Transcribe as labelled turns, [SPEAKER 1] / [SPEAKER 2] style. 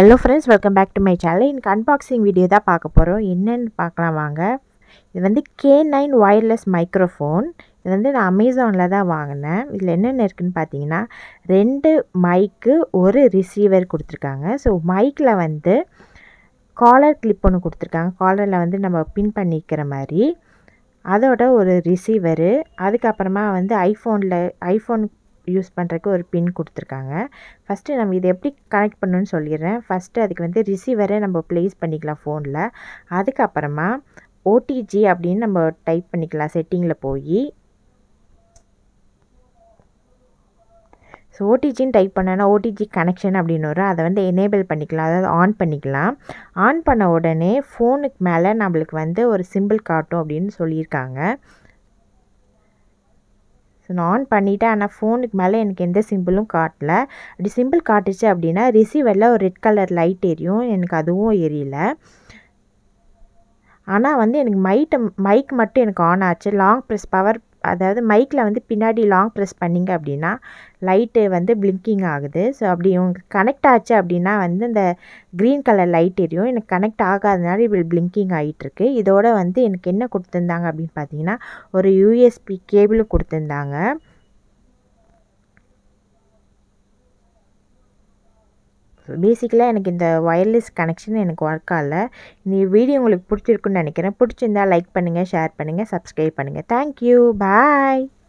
[SPEAKER 1] hello friends welcome back to my channel இன்னைக்கு unboxing video தான் பார்க்க போகிறோம் என்னென்னு பார்க்கலாம் வாங்க இது வந்து கே நைன் ஒயர்லெஸ் மைக்ரோஃபோன் இது வந்து நான் அமேசானில் தான் வாங்கினேன் இதில் என்னென்ன இருக்குதுன்னு பார்த்தீங்கன்னா ரெண்டு மைக்கு ஒரு ரிசீவர் கொடுத்துருக்காங்க ஸோ மைக்கில் வந்து காலர் கிளிப் ஒன்று கொடுத்துருக்காங்க காலரில் வந்து நம்ம பின் பண்ணிக்கிற மாதிரி அதோட ஒரு ரிசீவரு அதுக்கப்புறமா வந்து ஐஃபோனில் ஐஃபோன் யூஸ் பண்ணுறதுக்கு ஒரு பின் கொடுத்துருக்காங்க ஃபஸ்ட்டு நம்ம இதை எப்படி கனெக்ட் பண்ணணும்னு சொல்லிடுறேன் ஃபஸ்ட்டு அதுக்கு வந்து ரிசீவரை நம்ம ப்ளேஸ் பண்ணிக்கலாம் ஃபோனில் அதுக்கப்புறமா ஓடிஜி அப்படின்னு நம்ம டைப் பண்ணிக்கலாம் செட்டிங்கில் போய் ஸோ ஓடிஜின்னு டைப் பண்ணோன்னா ஓடிஜி கனெக்ஷன் அப்படின்னு வரும் அதை வந்து எனேபிள் பண்ணிக்கலாம் அதாவது ஆன் பண்ணிக்கலாம் ஆன் பண்ண உடனே ஃபோனுக்கு மேலே நம்மளுக்கு வந்து ஒரு சிம்பிள் காட்டும் அப்படின்னு சொல்லியிருக்காங்க ஸோ நான் ஆன் பண்ணிவிட்டேன் ஆனால் ஃபோனுக்கு மேலே எனக்கு எந்த சிம்பிளும் காட்டல அப்படி சிம்பிள் காட்டுச்சு அப்படின்னா ரிசீவரில் ஒரு ரெட் கலர் லைட் எரியும் எனக்கு அதுவும் எரியல ஆனால் வந்து எனக்கு மைட்டை மைக் மட்டும் எனக்கு ஆன் ஆச்சு லாங் ப்ரெஸ் பவர் அதாவது மைக்கில் வந்து பின்னாடி லாங் ப்ரெஸ் பண்ணிங்க அப்படின்னா லைட்டு வந்து பிளிங்கிங் ஆகுது ஸோ அப்படி உங்களுக்கு கனெக்ட் ஆச்சு அப்படின்னா வந்து இந்த க்ரீன் கலர் லைட் எரியும் எனக்கு கனெக்ட் ஆகாதனால இப்படி பிளிங்கிங் ஆகிட்டுருக்கு இதோட வந்து எனக்கு என்ன கொடுத்துருந்தாங்க அப்படின்னு பார்த்தீங்கன்னா ஒரு யூஎஸ்பி கேபிளும் கொடுத்துருந்தாங்க ஸோ பேசிக்கலாக எனக்கு இந்த ஒயர்லெஸ் கனெக்ஷன் எனக்கு ஒர்க் ஆகல இந்த வீடியோ உங்களுக்கு பிடிச்சிருக்குன்னு நினைக்கிறேன் பிடிச்சிருந்தா லைக் பண்ணுங்கள் ஷேர் பண்ணுங்கள் சப்ஸ்கிரைப் பண்ணுங்கள் தேங்க்யூ பாய்